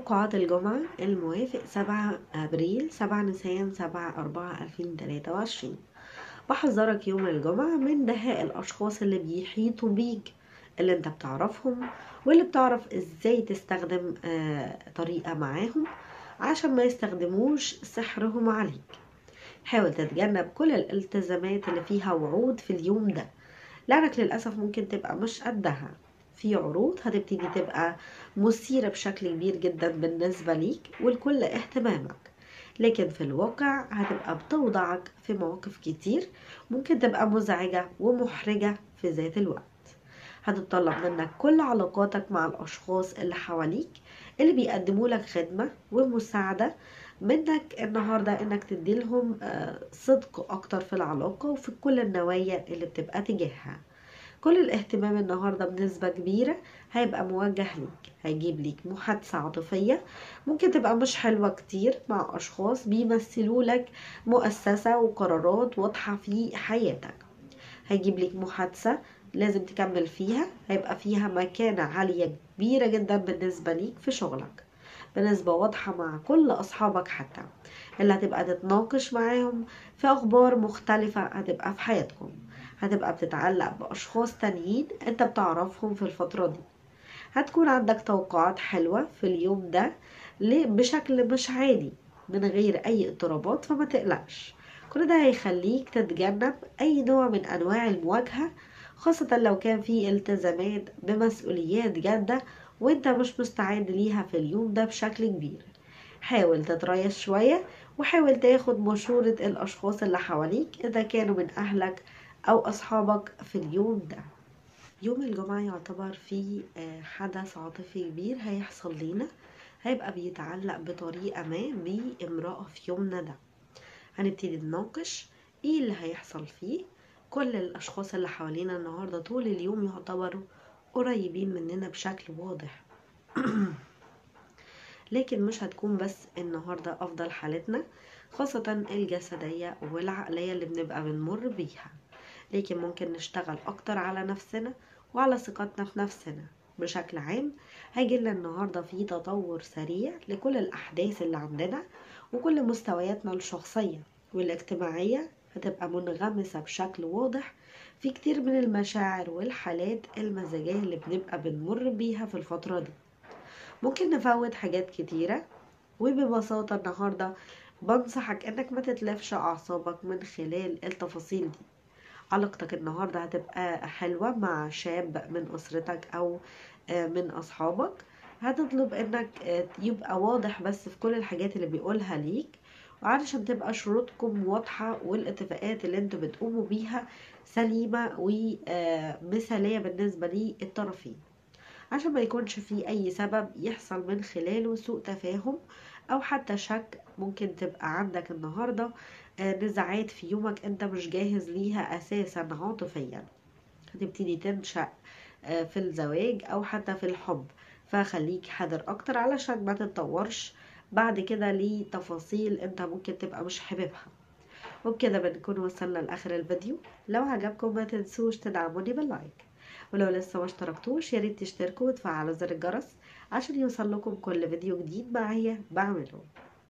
توقعات الجمعة الموافق 7 أبريل 7 نيسان 7 4 2023 بحذرك يوم الجمعة من دهاء الأشخاص اللي بيحيطوا بيك اللي انت بتعرفهم واللي بتعرف ازاي تستخدم آه، طريقة معاهم عشان ما يستخدموش سحرهم عليك حاول تتجنب كل الالتزامات اللي فيها وعود في اليوم ده لأنك للأسف ممكن تبقى مش قدها في عروض هتبتدي تبقى مثيرة بشكل كبير جدا بالنسبة ليك والكل اهتمامك لكن في الواقع هتبقى بتوضعك في مواقف كتير ممكن تبقى مزعجة ومحرجة في ذات الوقت هتتطلب منك كل علاقاتك مع الأشخاص اللي حواليك اللي بيقدموا لك خدمة ومساعدة منك النهاردة انك تديلهم آه، صدق اكتر في العلاقة وفي كل النوايا اللي بتبقى تجاهها كل الاهتمام النهاردة بنسبة كبيرة هيبقى موجه ليك هيجيب ليك محادثة عاطفية ممكن تبقى مش حلوة كتير مع أشخاص بيمثلوا لك مؤسسة وقرارات واضحة في حياتك هيجيب ليك محادثة لازم تكمل فيها هيبقى فيها مكانة عالية كبيرة جدا بالنسبة ليك في شغلك بنسبة واضحة مع كل أصحابك حتى اللي هتبقى تتناقش معاهم في أخبار مختلفة هتبقى في حياتكم هتبقى بتتعلق بأشخاص تانيين انت بتعرفهم في الفترة دي هتكون عندك توقعات حلوة في اليوم ده بشكل مش عادي من غير أي اضطرابات فما تقلقش كل ده هيخليك تتجنب أي نوع من أنواع المواجهة خاصة لو كان في التزامات بمسؤوليات جادة وانت مش مستعد ليها في اليوم ده بشكل كبير حاول تتريث شوية وحاول تاخد مشورة الأشخاص اللي حواليك إذا كانوا من أهلك أو أصحابك في اليوم ده يوم الجمعة يعتبر فيه آه، حدث عاطفي كبير هيحصل لينا هيبقى بيتعلق بطريقة ما بامرأة في يومنا ده هنبتدي نناقش ايه اللي هيحصل فيه كل الأشخاص اللي حوالينا النهاردة طول اليوم يعتبروا قريبين مننا بشكل واضح لكن مش هتكون بس النهاردة أفضل حالتنا خاصة الجسدية والعقلية اللي بنبقى بنمر بيها لكن ممكن نشتغل أكتر على نفسنا وعلى ثقتنا في نفسنا بشكل عام هيجيلنا النهاردة في تطور سريع لكل الأحداث اللي عندنا وكل مستوياتنا الشخصية والاجتماعية هتبقى منغمسة بشكل واضح في كتير من المشاعر والحالات المزاجية اللي بنبقى بنمر بيها في الفترة دي ممكن نفوت حاجات كتيرة وببساطة النهاردة بنصحك انك ما تتلفش اعصابك من خلال التفاصيل دي علاقتك النهاردة هتبقى حلوة مع شاب من أسرتك أو آه، من أصحابك هتطلب انك آه، يبقى واضح بس في كل الحاجات اللي بيقولها ليك وعلشان تبقى شروطكم واضحة والاتفاقات اللي انتوا بتقوموا بيها سليمة ومثالية بالنسبة للطرفين عشان ما يكونش في اي سبب يحصل من خلاله سوء تفاهم او حتى شك ممكن تبقى عندك النهاردة آه، نزاعات في يومك انت مش جاهز ليها اساسا عاطفيا هتبتدي تنشأ آه، في الزواج او حتى في الحب فخليك حذر اكتر علشان ما تتطورش بعد كده لتفاصيل انت ممكن تبقى مش حاببها وبكده بنكون وصلنا لاخر الفيديو لو عجبكم ما تنسوش تدعموني باللايك ولو لسه ما اشتركتوش ياريت تشتركوا وتفعلوا زر الجرس عشان يوصل لكم كل فيديو جديد معايا بعمله